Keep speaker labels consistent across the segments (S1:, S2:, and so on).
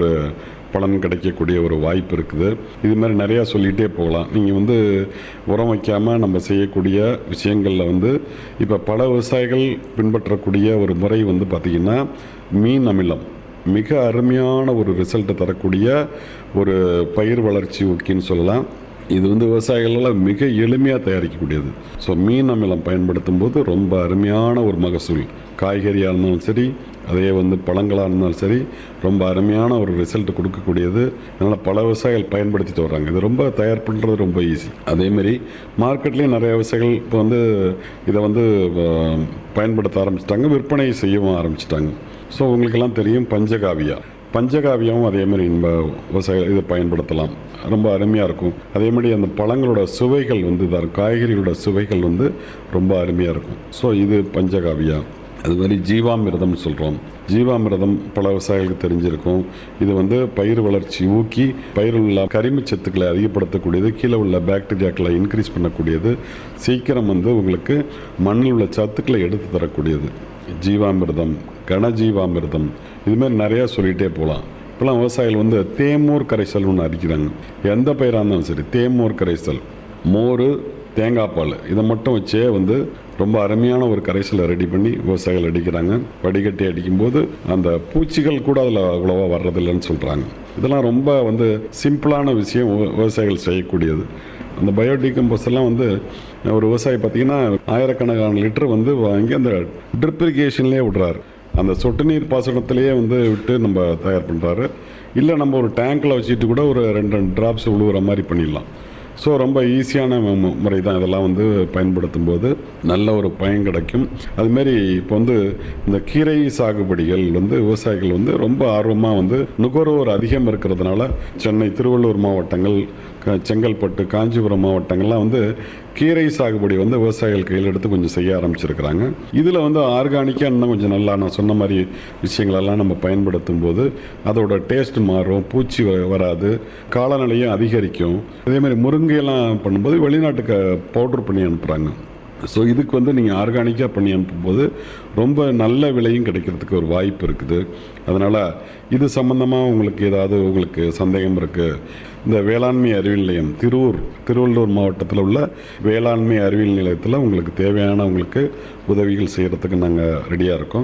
S1: ஒரு பலன் கிடைக்கக்கூடிய ஒரு வாய்ப்பு இருக்குது இது மாதிரி நிறையா சொல்லிகிட்டே போகலாம் நீங்கள் வந்து உரம் வைக்காமல் நம்ம செய்யக்கூடிய விஷயங்களில் வந்து இப்போ பல விவசாயிகள் பின்பற்றக்கூடிய ஒரு முறை வந்து பார்த்திங்கன்னா மீன் அமிலம் மிக அருமையான ஒரு ரிசல்ட்டை தரக்கூடிய ஒரு பயிர் வளர்ச்சி ஊக்கின்னு சொல்லலாம் இது வந்து விவசாயிகளால் மிக எளிமையாக தயாரிக்கக்கூடியது ஸோ மீன் அமிலம் பயன்படுத்தும் போது ரொம்ப அருமையான ஒரு மகசூல் காய்கறியாக இருந்தாலும் சரி அதே வந்து பழங்களாக இருந்தாலும் சரி ரொம்ப அருமையான ஒரு ரிசல்ட் கொடுக்கக்கூடியது அதனால் பல விவசாயிகள் பயன்படுத்திட்டு வர்றாங்க இது ரொம்ப தயார் பண்ணுறது ரொம்ப ஈஸி அதேமாரி மார்க்கெட்லேயும் நிறைய விவசாயிகள் இப்போ வந்து இதை வந்து அஹ், பயன்படுத்த ஆரம்பிச்சிட்டாங்க விற்பனை செய்யவும் ஆரம்பிச்சிட்டாங்க ஸோ உங்களுக்கெல்லாம் தெரியும் பஞ்சகாவியா பஞ்சகாவியாவும் அதே மாதிரி நம்ம விவசாயிகள் இதை பயன்படுத்தலாம் ரொம்ப அருமையாக இருக்கும் அதே மாதிரி அந்த பழங்களோட சுவைகள் வந்து இதாக இருக்கும் காய்கறிகளோட சுவைகள் வந்து ரொம்ப அருமையாக இருக்கும் ஸோ இது பஞ்சகாவியா அது மாதிரி ஜீவாமிர்தம் சொல்கிறோம் ஜீவாமிர்தம் பல விவசாயிகளுக்கு தெரிஞ்சிருக்கும் இது வந்து பயிர் வளர்ச்சி ஊக்கி பயிரில் உள்ள கரிம சத்துக்களை அதிகப்படுத்தக்கூடியது கீழே உள்ள பாக்டீரியாக்களை இன்க்ரீஸ் பண்ணக்கூடியது சீக்கிரம் வந்து உங்களுக்கு மண்ணில் உள்ள சத்துக்களை எடுத்து தரக்கூடியது ஜீவாமிர்தம் கனஜீவாமிர்தம் இதுமாரி நிறையா சொல்லிகிட்டே போகலாம் இப்போலாம் விவசாயிகள் வந்து தேமூர் கரைசல் ஒன்று அடிக்கிறாங்க எந்த பயிராக இருந்தாலும் சரி தேமூர் கரைசல் மோர் தேங்காய் பால் இதை மட்டும் வச்சே வந்து ரொம்ப அருமையான ஒரு கரைசலை ரெடி பண்ணி விவசாயிகள் அடிக்கிறாங்க வடிகட்டி அடிக்கும்போது அந்த பூச்சிகள் கூட அதில் அவ்வளோவா வர்றதில்லைன்னு சொல்கிறாங்க இதெல்லாம் ரொம்ப வந்து சிம்பிளான விஷயம் விவ- விவசாயிகள் செய்யக்கூடியது அந்த பயோடிகம்போஸ் எல்லாம் வந்து ஒரு விவசாயி பார்த்தீங்கன்னா ஆயிரக்கணக்கான லிட்டர் வந்து வாங்கி அந்த ட்ரிப் இரிகேஷன்லேயே விடுறாரு அந்த சொட்டு நீர் பாசனத்திலேயே வந்து விட்டு நம்ம தயார் பண்ணுறாரு இல்லை நம்ம ஒரு டேங்க்கில் வச்சுட்டு கூட ஒரு ரெண்டு ரெண்டு ட்ராப்ஸ் விழுவுற மாதிரி பண்ணிடலாம் ஸோ ரொம்ப ஈஸியான மு- முறை தான் இதெல்லாம் வந்து பயன்படுத்தும் போது நல்ல ஒரு பயன் கிடைக்கும் அதுமாரி இப்போ வந்து இந்த கீரை சாகுபடிகள் வந்து விவசாயிகள் வந்து ரொம்ப ஆர்வமாக வந்து நுகர்வோர் அதிகம் இருக்கிறதுனால சென்னை திருவள்ளூர் மாவட்டங்கள் க- செங்கல்பட்டு காஞ்சிபுரம் மாவட்டங்கள்லாம் வந்து கீரை சாகுபடி வந்து விவசாயிகள் கையில் எடுத்து கொஞ்சம் செய்ய ஆரம்பிச்சிருக்கிறாங்க இதில் வந்து ஆர்கானிக்காக இன்னும் கொஞ்சம் நல்லா நான் சொன்ன மாதிரி விஷயங்களெல்லாம் நம்ம பயன்படுத்தும் போது அதோட டேஸ்ட் மாறும் பூச்சி வ- வராது காலநிலையும் அதிகரிக்கும் அதே மாதிரி முருங்கையெல்லாம் பண்ணும்போது வெளிநாட்டுக்கு பவுடர் பண்ணி அனுப்புகிறாங்க ஸோ இதுக்கு வந்து நீங்கள் ஆர்கானிக்காக பண்ணி அனுப்பும்போது ரொம்ப நல்ல விலையும் கிடைக்கிறதுக்கு ஒரு வாய்ப்பு இருக்குது அதனால் இது சம்மந்தமாக உங்களுக்கு ஏதாவது உங்களுக்கு சந்தேகம் இருக்குது இந்த வேளாண்மை அறிவியல் நிலையம் திருவூர் திருவள்ளூர் மாவட்டத்தில் உள்ள வேளாண்மை அறிவியல் நிலையத்தில் உங்களுக்கு தேவையான உங்களுக்கு உதவிகள் செய்கிறதுக்கு நாங்கள் ரெடியாக இருக்கோம்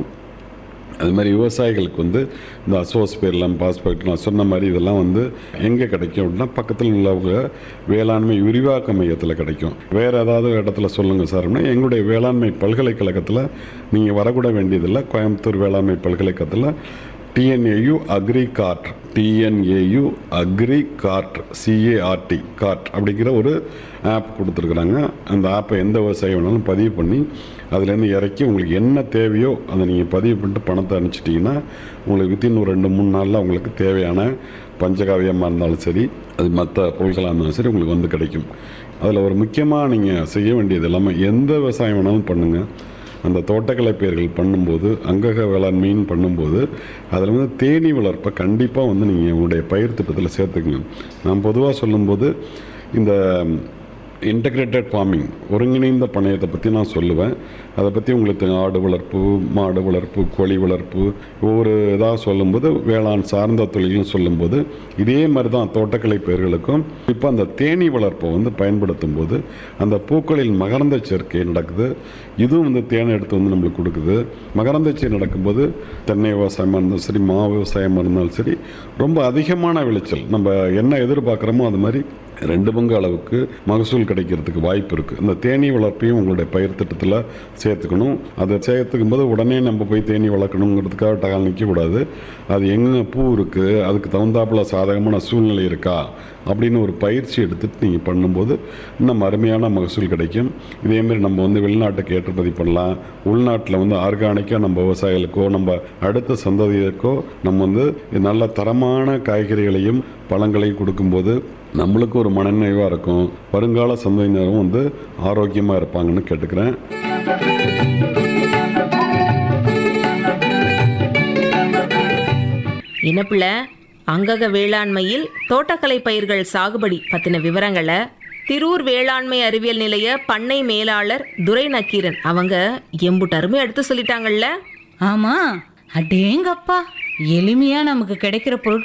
S1: அது மாதிரி விவசாயிகளுக்கு வந்து இந்த அசோஸ்பேர்லாம் பாஸ்பேட் நான் சொன்ன மாதிரி இதெல்லாம் வந்து எங்கே கிடைக்கும் அப்படின்னா பக்கத்தில் உள்ளவங்க வேளாண்மை விரிவாக்க மையத்தில் கிடைக்கும் வேறு ஏதாவது இடத்துல சொல்லுங்கள் சார் அப்படின்னா எங்களுடைய வேளாண்மை பல்கலைக்கழகத்தில் நீங்கள் வரக்கூட வேண்டியதில்லை கோயம்புத்தூர் வேளாண்மை பல்கலைக்கழகத்தில் TNAU agri cart TNAU agri cart C A R T cart அப்படிங்கிற ஒரு ஆப் கொடுத்துருக்குறாங்க அந்த ஆப்பை எந்த விவசாயி வேணாலும் பதிவு பண்ணி அதுலேருந்து இறக்கி உங்களுக்கு என்ன தேவையோ அதை நீங்கள் பதிவு பண்ணிட்டு பணத்தை அனுப்பிச்சிட்டிங்கன்னா உங்களுக்கு வித்தின் ஒரு ரெண்டு மூணு நாளில் உங்களுக்கு தேவையான பஞ்சகாவியமாக இருந்தாலும் சரி அது மற்ற பொருட்களாக இருந்தாலும் சரி உங்களுக்கு வந்து கிடைக்கும் அதில் ஒரு முக்கியமாக நீங்கள் செய்ய வேண்டியது எல்லாமே எந்த விவசாயம் வேணாலும் பண்ணுங்கள் அந்த தோட்டக்கலை பயிர்கள் பண்ணும்போது அங்கக வேளாண்மைன்னு பண்ணும்போது அதில் வந்து தேனீ வளர்ப்பை கண்டிப்பாக வந்து நீங்கள் உங்களுடைய பயிர் திட்டத்தில் சேர்த்துக்கங்க நான் பொதுவாக சொல்லும்போது இந்த இன்டகிரேட்டட் ஃபார்மிங் ஒருங்கிணைந்த பண்ணையத்தை பற்றி நான் சொல்லுவேன் அதை பற்றி உங்களுக்கு தெரியும். ஆடு வளர்ப்பு மாடு வளர்ப்பு கோழி வளர்ப்பு ஒவ்வொரு இதாக சொல்லும்போது வேளாண் சார்ந்த தொழில்னு சொல்லும்போது இதே மாதிரி தான் தோட்டக்கலை பயிர்களுக்கும் இப்போ அந்த தேனீ வளர்ப்பை வந்து பயன்படுத்தும் போது அந்த பூக்களில் மகரந்த சேர்க்கை நடக்குது இதுவும் வந்து தேனை எடுத்து வந்து நம்மளுக்கு கொடுக்குது மகரந்த சேர்க்கை நடக்கும்போது தென்னை விவசாயமாக இருந்தாலும் சரி மா விவசாயமாக இருந்தாலும் சரி ரொம்ப அதிகமான விளைச்சல் நம்ம என்ன எதிர்பார்க்குறோமோ அது மாதிரி ரெண்டு பங்கு அளவுக்கு மகசூல் கிடைக்கிறதுக்கு வாய்ப்பு இருக்குது இந்த தேனீ வளர்ப்பையும் உங்களுடைய பயிர் திட்டத்தில் சேர்த்துக்கணும் அதை சேர்த்துக்கும் போது உடனே நம்ம போய் தேனீ வளர்க்கணுங்கிறதுக்காக டகால் நிற்கக்கூடாது அது எங்கே பூ இருக்குது அதுக்கு தகுந்தாப்புல சாதகமான சூழ்நிலை இருக்கா அப்படின்னு ஒரு பயிற்சி எடுத்துட்டு நீங்கள் பண்ணும்போது இன்னும் அருமையான மகசூல் கிடைக்கும் இதேமாரி நம்ம வந்து வெளிநாட்டுக்கு ஏற்றுமதி பண்ணலாம் உள்நாட்டில் வந்து ஆர்கானிக்காக நம்ம விவசாயிகளுக்கோ நம்ம அடுத்த சந்ததியருக்கோ நம்ம வந்து நல்ல தரமான காய்கறிகளையும் பழங்களையும் கொடுக்கும்போது நம்மளுக்கு ஒரு மனநிறைவாக இருக்கும் வருங்கால சந்ததியினரும் வந்து ஆரோக்கியமாக இருப்பாங்கன்னு கேட்டுக்கிறேன்
S2: என்ன பிள்ளை அங்கக வேளாண்மையில் தோட்டக்கலை பயிர்கள் சாகுபடி பத்தின விவரங்களை திரூர் வேளாண்மை அறிவியல் நிலைய பண்ணை மேலாளர் துரை நக்கீரன் அவங்க எம்புட்டருமே எடுத்து சொல்லிட்டாங்கல்ல
S3: ஆமா அடேங்கப்பா எளிமையா நமக்கு கிடைக்கிற பொருட்கள்